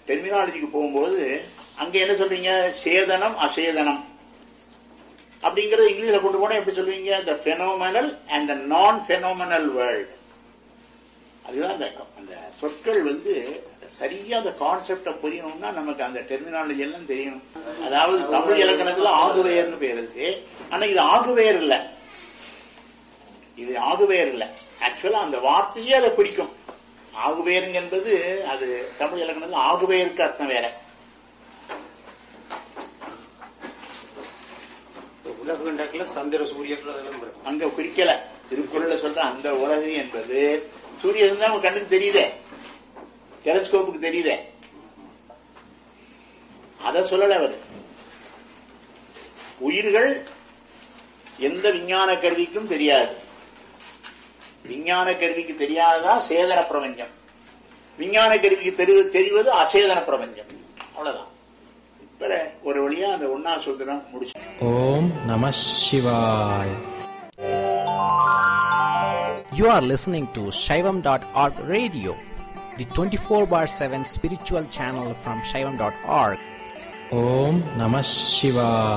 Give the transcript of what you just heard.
டெர்மினாலஜிக்கு போகும்போது அங்க என்ன சொல்றீங்க சேதனம் அசேதனம் அப்படிங்கறது இங்கிலீஷ்ல கொண்டு போனா எப்படி சொல்லுவீங்க த பெனோமனல் அண்ட் த நான் பெனோமனல் வேர்ல்ட் அதுதான் அந்த அந்த சொற்கள் வந்து சரியா அந்த கான்செப்ட புரியணும்னா நமக்கு அந்த டெர்மினாலஜி எல்லாம் தெரியணும் அதாவது தமிழ் இலக்கணத்துல ஆகுவேர்னு பேர் இருக்கு ஆனா இது ஆகுவேர் இல்ல இது ஆகுவேர் இல்ல ஆக்சுவலா அந்த வார்த்தையே அதை பிடிக்கும் ஆகுவேருங்க என்பது அது தமிழ் இலக்கணத்துல ஆகுவேருக்கு அர்த்தம் வேற உலக கண்டக்குல சந்திர சூரியர்கள் அதெல்லாம் வரும் அங்க குறிக்கல திருக்குறள்ல சொல்ற அந்த உலகு என்பது சூரியன் தான் நம்ம கண்ணுக்கு தெரியுதே டெலஸ்கோப்புக்கு தெரியுதே அத சொல்லல அவர் உயிர்கள் எந்த விஞ்ஞான கருவிக்கும் தெரியாது விஞ்ஞான கருவிக்கு தெரியாததா சேதன பிரபஞ்சம் விஞ்ஞான கருவிக்கு தெரி- தெரிவது அசேதன பிரபஞ்சம் அவ்வளவுதான் இப்ப ஒரு வழியா அந்த ஒன்னா சொல்றோம் முடிச்சு ஓம் நம சிவாய் You are listening to Shaivam.org radio, the 24 bar 7 spiritual channel from Shaivam.org. Om Namah Shivaya.